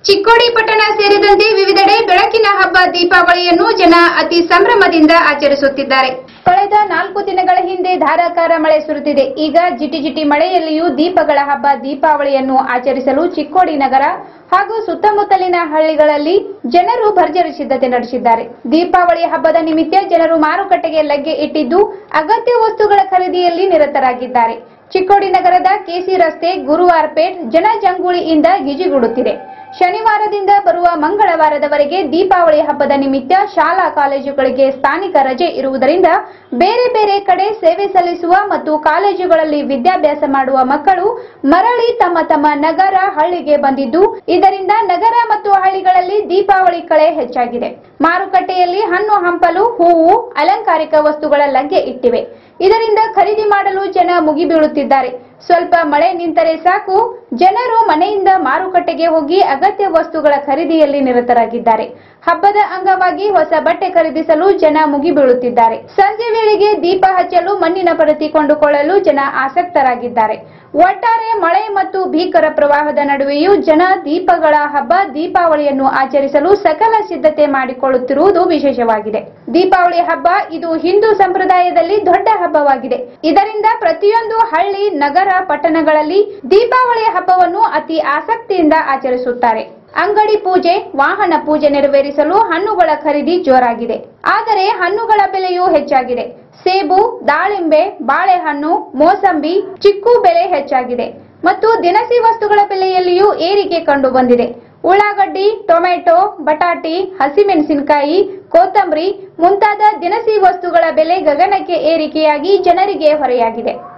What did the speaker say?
ಚಿಕ್ಕೋಡಿ ಪಟ್ಟಣ ಸೇರಿದಂತೆ ವಿವಿಧೆಡೆ ಬೆಳಕಿನ ಹಬ್ಬ ದೀಪಾವಳಿಯನ್ನು ಜನ ಅತಿ ಸಂಭ್ರಮದಿಂದ ಆಚರಿಸುತ್ತಿದ್ದಾರೆ ಕಳೆದ ನಾಲ್ಕು ದಿನಗಳ ಹಿಂದೆ ಧಾರಾಕಾರ ಮಳೆ ಸುರಿದಿದೆ ಈಗ ಜಿಟಿ ಜಿಟಿ ಮಳೆಯಲ್ಲಿಯೂ ದೀಪಗಳ ಹಬ್ಬ ದೀಪಾವಳಿಯನ್ನು ಆಚರಿಸಲು ಚಿಕ್ಕೋಡಿ ನಗರ ಹಾಗೂ ಸುತ್ತಮುತ್ತಲಿನ ಹಳ್ಳಿಗಳಲ್ಲಿ ಜನರು ಭರ್ಜರಿ ಸಿದ್ಧತೆ ನಡೆಸಿದ್ದಾರೆ ದೀಪಾವಳಿ ಹಬ್ಬದ ನಿಮಿತ್ತ ಜನರು ಮಾರುಕಟ್ಟೆಗೆ ಲಗ್ಗೆ ಇಟ್ಟಿದ್ದು ಅಗತ್ಯ ವಸ್ತುಗಳ ಖರೀದಿಯಲ್ಲಿ ನಿರತರಾಗಿದ್ದಾರೆ ಚಿಕ್ಕೋಡಿ ನಗರದ ಕೆಸಿ ರಸ್ತೆ ಗುರುವಾರಪೇಟ್ ಜನಜಂಗುಳಿಯಿಂದ ಗಿಜಿಗುಡುತ್ತಿದೆ ಶನಿವಾರದಿಂದ ಬರುವ ಮಂಗಳವಾರದವರೆಗೆ ದೀಪಾವಳಿ ಹಬ್ಬದ ನಿಮಿತ್ತ ಶಾಲಾ ಕಾಲೇಜುಗಳಿಗೆ ಸ್ಥಾನಿಕ ರಜೆ ಇರುವುದರಿಂದ ಬೇರೆ ಬೇರೆ ಕಡೆ ಸೇವೆ ಸಲ್ಲಿಸುವ ಮತ್ತು ಕಾಲೇಜುಗಳಲ್ಲಿ ವಿದ್ಯಾಭ್ಯಾಸ ಮಾಡುವ ಮಕ್ಕಳು ಮರಳಿ ತಮ್ಮ ತಮ್ಮ ನಗರ ಹಳ್ಳಿಗೆ ಬಂದಿದ್ದು ಇದರಿಂದ ನಗರ ಮತ್ತು ಹಳ್ಳಿಗಳಲ್ಲಿ ದೀಪಾವಳಿ ಕಳೆ ಹೆಚ್ಚಾಗಿದೆ ಮಾರುಕಟ್ಟೆಯಲ್ಲಿ ಹಣ್ಣು ಹಂಪಲು ಹೂವು ಅಲಂಕಾರಿಕ ವಸ್ತುಗಳ ಲಗ್ಗೆ ಇಟ್ಟಿವೆ ಇದರಿಂದ ಖರೀದಿ ಮಾಡಲು ಜನ ಮುಗಿಬೀಳುತ್ತಿದ್ದಾರೆ ಸ್ವಲ್ಪ ಮಳೆ ನಿಂತರೆ ಸಾಕು ಜನರು ಮನೆಯಿಂದ ಮಾರುಕಟ್ಟೆಗೆ ಹೋಗಿ ಅಗತ್ಯ ವಸ್ತುಗಳ ಖರೀದಿಯಲ್ಲಿ ನಿರತರಾಗಿದ್ದಾರೆ ಹಬ್ಬದ ಅಂಗವಾಗಿ ಹೊಸ ಬಟ್ಟೆ ಖರೀದಿಸಲು ಜನ ಮುಗಿಬೀಳುತ್ತಿದ್ದಾರೆ ಸಂಜೆ ವೇಳೆಗೆ ದೀಪ ಹಚ್ಚಲು ಮಣ್ಣಿನ ಪರತಿ ಕೊಂಡುಕೊಳ್ಳಲು ಜನ ಆಸಕ್ತರಾಗಿದ್ದಾರೆ ಒಟ್ಟಾರೆ ಮಳೆ ಮತ್ತು ಭೀಕರ ಪ್ರವಾಹದ ನಡುವೆಯೂ ಜನ ದೀಪಗಳ ಹಬ್ಬ ದೀಪಾವಳಿಯನ್ನು ಆಚರಿಸಲು ಸಕಲ ಸಿದ್ಧತೆ ಮಾಡಿಕೊಳ್ಳುತ್ತಿರುವುದು ವಿಶೇಷವಾಗಿದೆ ದೀಪಾವಳಿ ಹಬ್ಬ ಇದು ಹಿಂದೂ ಸಂಪ್ರದಾಯದಲ್ಲಿ ದೊಡ್ಡ ಹಬ್ಬವಾಗಿದೆ ಇದರಿಂದ ಪ್ರತಿಯೊಂದು ಹಳ್ಳಿ ನಗರ ಪಟ್ಟಣಗಳಲ್ಲಿ ದೀಪಾವಳಿ ಹಬ್ಬವನ್ನು ಅತಿ ಆಸಕ್ತಿಯಿಂದ ಆಚರಿಸುತ್ತಾರೆ ಅಂಗಡಿ ಪೂಜೆ ವಾಹನ ಪೂಜೆ ನೆರವೇರಿಸಲು ಹಣ್ಣುಗಳ ಖರೀದಿ ಜೋರಾಗಿದೆ ಆದರೆ ಹಣ್ಣುಗಳ ಬೆಲೆಯೂ ಹೆಚ್ಚಾಗಿದೆ ಸೇಬು ದಾಳಿಂಬೆ ಬಾಳೆಹಣ್ಣು ಮೋಸಂಬಿ ಚಿಕ್ಕು ಬೆಲೆ ಹೆಚ್ಚಾಗಿದೆ ಮತ್ತು ದಿನಸಿ ವಸ್ತುಗಳ ಬೆಲೆಯಲ್ಲಿಯೂ ಏರಿಕೆ ಕಂಡು ಬಂದಿದೆ ಉಳ್ಳಾಗಡ್ಡಿ ಟೊಮೆಟೊ ಬಟಾಟಿ ಹಸಿಮೆಣಸಿನಕಾಯಿ ಕೊತ್ತಂಬರಿ ಮುಂತಾದ ದಿನಸಿ ವಸ್ತುಗಳ ಬೆಲೆ ಗಗನಕ್ಕೆ ಏರಿಕೆಯಾಗಿ ಜನರಿಗೆ ಹೊರೆಯಾಗಿದೆ